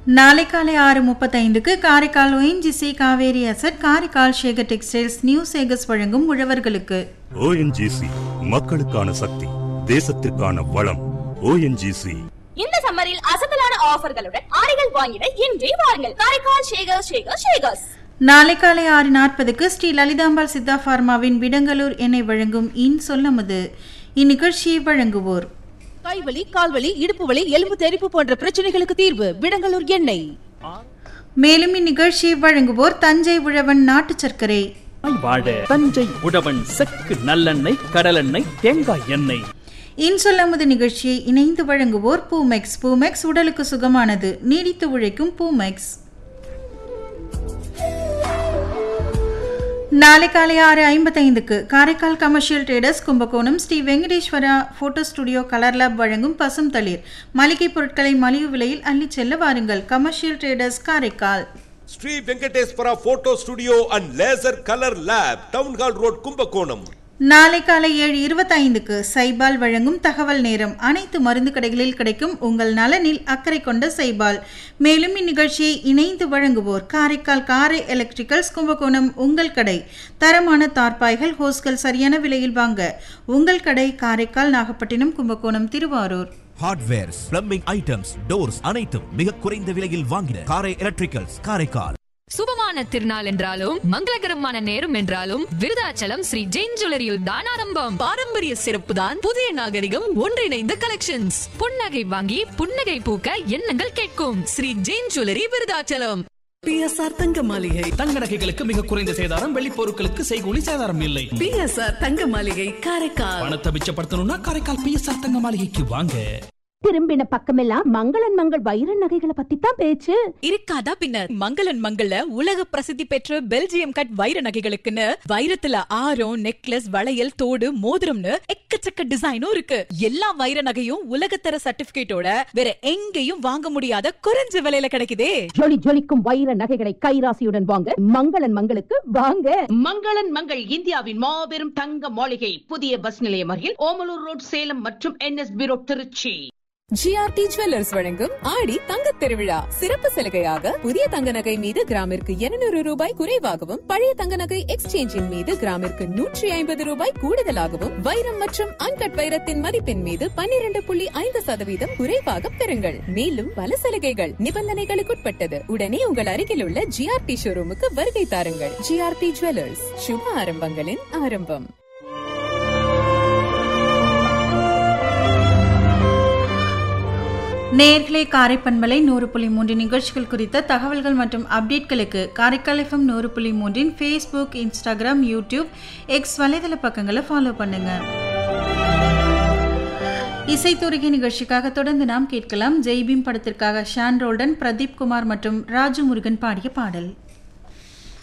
நாளை காலை ஆறு முப்பத்தைந்துக்கு Karaikal ONGC Kaveri asset Karaikal Shekar textiles new Shekars வழங்கும் உழவர்களுக்கு ஓஎன்ஜிசி மக்களுக்கான சக்தி தேசத்திற்கான வளம் ஓஎன்ஜிசி இந்த சம்மரில் அசத்தலான ஆஃபர்களுடன் ஆடைகள் வாங்கிட இன்றே வாருங்கள் காரைக்கால் ஷேகர் ஷேகர் ஷேகர்ஸ் நாளை காலை ஆறு நாற்பதுக்கு ஸ்ரீ லலிதாம்பாள் சித்தா பார்மாவின் விடங்கலூர் எண்ணெய் வழங்கும் இன் சொல்லமுது இந்நிகழ்ச்சியை வழங்குவோர் கைவலி கால்வலி இடுப்பு வலி எலும்பு தெறிப்பு போன்ற பிரச்சனைகளுக்கு தீர்வு விடங்கலூர் எண்ணெய் மேலும் இந்நிகழ்ச்சியை வழங்குவோர் தஞ்சை உழவன் நாட்டு சர்க்கரை வாழ தஞ்சை உழவன் செக்கு நல்லெண்ணெய் கடலெண்ணெய் தேங்காய் எண்ணெய் இன் சொல்லமுது நிகழ்ச்சியை இணைந்து வழங்குவோர் பூமெக்ஸ் பூமெக்ஸ் உடலுக்கு சுகமானது நீடித்து உழைக்கும் பூமெக்ஸ் நாளை காலை ஆறு ஐம்பத்தைந்துக்கு Karaikal commercial traders Kumbakonam Sri Venkateswara photo studio colour lab வழங்கும் பசும் தளிர் மளிகை பொருட்களை மலிவு விலையில் அள்ளிச் செல்ல வாருங்கள் commercial traders Karaikal Sri Venkateswara photo studio and laser colour lab town hall road Kumbakonam நாளை காலை ஏழு இருபத்தைந்துக்கு சைபால் வழங்கும் தகவல் நேரம் அனைத்து மருந்து கடைகளில் கிடைக்கும் உங்கள் நலனில் அக்கறை கொண்ட சைபால் மேலும் இந்நிகழ்ச்சியை இணைந்து வழங்குவோர் காரைக்கால் காரை எலக்ட்ரிக்கல்ஸ் கும்பகோணம் உங்கள் கடை தரமான தார்பாய்கள் ஹோஸ்கள் சரியான விலையில் வாங்க உங்கள் கடை Karaikal Nagapattinam Kumbakonam Thiruvarur hardwares plumbing items doors அனைத்தும் மிக குறைந்த விலையில் வாங்கின காரை எலக்ட்ரிக்கல்ஸ் காரைக்கால் சுபமான திருநாள் என்றாலும் மங்களகரமான நேரம் என்றாலும் விருதாச்சலம் ஸ்ரீ ஜெயின் ஜுவல்லரியில் தான் ஆரம்பம் பாரம்பரிய சிறப்பு தான் புதிய நாகரிகம் ஒன்றிணைந்த கலெக்ஷன்ஸ் புன்னகை வாங்கி புன்னகை பூக்க எண்ணங்கள் கேட்கும் ஸ்ரீ ஜெயின் ஜுவல்லரி விருதாச்சலம் பிஎஸ்ஆர் தங்க மாளிகை தங்க நகைகளுக்கு மிக குறைந்த சேதாரம் வெள்ளி பொருட்களுக்கு செய்கூலி சேதாரம் இல்லை பிஎஸ்ஆர் தங்க மாளிகை காரைக்கால் பணத்தை மிச்சப்படுத்தணும்னா காரைக்கால் பிஎஸ்ஆர் தங்க மாளிகைக்கு வாங்க திரும்பின பக்கமெல்லாம் மங்களன் மங்கள் வைர நகைகளை பத்தி தான் பேச்சு இருக்காதா பின்னர் மங்களன் மங்கள்ல உலக பிரசித்தி பெற்ற பெல்ஜியம் கட் வைர நகைகளுக்குன்னு வைரத்துல ஆரம் நெக்லஸ் வளையல் தோடு மோதிரம்னு எக்கச்சக்க டிசைனும் இருக்கு எல்லா வைர நகையும் உலகத்தர சர்டிபிகேட்டோட வேற எங்கேயும் வாங்க முடியாத குறைஞ்ச விலையில கிடைக்குதே ஜொலி ஜொலிக்கும் வைர நகைகளை கைராசியுடன் வாங்க மங்களன் மங்களுக்கு வாங்க மங்களன் மங்கள் இந்தியாவின் மாபெரும் தங்க மாளிகை புதிய பஸ் நிலையம் அருகில் ஓமலூர் ரோட் சேலம் மற்றும் NSP road Trichy GRT jewellers வழங்கும் ஆடி தங்க திருவிழா சிறப்பு சலுகையாக புதிய தங்க நகை மீது கிராமிற்கு இருநூறு ரூபாய் குறைவாகவும் பழைய தங்க நகை எக்ஸ்சேஞ்சின் மீது கிராமிற்கு நூற்றி ஐம்பது ரூபாய் கூடுதலாகவும் வைரம் மற்றும் அன்கட் வைரத்தின் மதிப்பின் மீது பன்னிரண்டு புள்ளி ஐந்து சதவீதம் குறைவாக பெறுங்கள் மேலும் பல சலுகைகள் நிபந்தனைகளுக்குட்பட்டது உடனே உங்கள் அருகில் உள்ள ஜிஆர்டி ஷோரூமுக்கு வருகை தாருங்கள் ஜிஆர்டி ஜுவல்லர்ஸ் சுப ஆரம்பங்களின் ஆரம்பம் நேர்களே காரைப்பண்பலை நூறு புள்ளி மூன்று நிகழ்ச்சிகள் குறித்த தகவல்கள் மற்றும் அப்டேட்களுக்கு காரைக்கால் எஃப்எம் நூறு புள்ளி மூன்றின் ஃபேஸ்புக் இன்ஸ்டாகிராம் யூடியூப் எக்ஸ் வலைதள பக்கங்களை ஃபாலோ பண்ணுங்க இசைத்துறைகை நிகழ்ச்சிக்காக தொடர்ந்து நாம் கேட்கலாம் ஜெய்பீம் படத்திற்காக ஷான் ரோல்டன் பிரதீப் குமார் மற்றும் ராஜு முருகன் பாடிய பாடல்